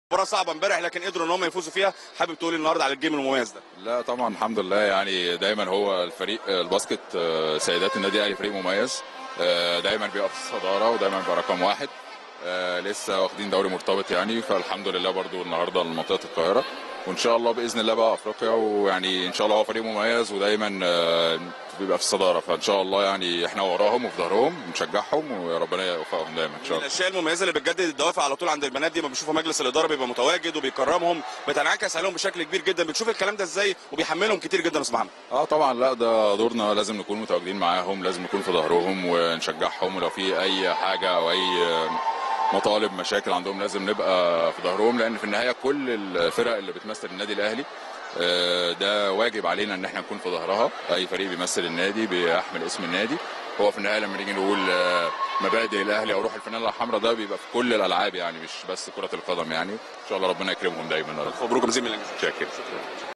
مباراه صعبه امبارح لكن قدروا ان هم يفوزوا فيها حابب تقول النهارده على الجيم المميز ده لا طبعا الحمد لله يعني دايما هو الفريق الباسكت آه، سيدات النادي الاهلي فريق مميز آه، دايما بيبقى في الصداره ودايما بيبقى رقم واحد آه، لسه واخدين دوري مرتبط يعني فالحمد لله برضو النهارده لمنطقه القاهره وان شاء الله باذن الله بقى افريقيا ويعني ان شاء الله هو فريق مميز ودايما آه، بيبقى في الصداره فان شاء الله يعني احنا وراهم وفي ظهرهم نشجعهم وربنا يوفقهم دايما ان شاء من الله الاشياء المميزه اللي بتجدد الدوافع على طول عند البنات دي ما بيشوفوا مجلس الاداره بيبقى متواجد وبيكرمهم بتنعكس عليهم بشكل كبير جدا بتشوف الكلام ده ازاي وبيحملهم كتير جدا يا استاذ محمد اه طبعا لا ده دورنا لازم نكون متواجدين معاهم لازم نكون في ظهرهم ونشجعهم ولو في اي حاجه او اي مطالب مشاكل عندهم لازم نبقى في ظهرهم لان في النهايه كل الفرق اللي بتمثل النادي الاهلي آه، ده واجب علينا ان احنا نكون في ظهرها اي فريق بيمثل النادي بيحمل اسم النادي هو في النهايه لما نيجي نقول آه، مبادئ الاهلي او روح الفانيلا الحمراء ده بيبقى في كل الالعاب يعني مش بس كره القدم يعني ان شاء الله ربنا يكرمهم دايما مبروك مزيد من الانجاز شاكر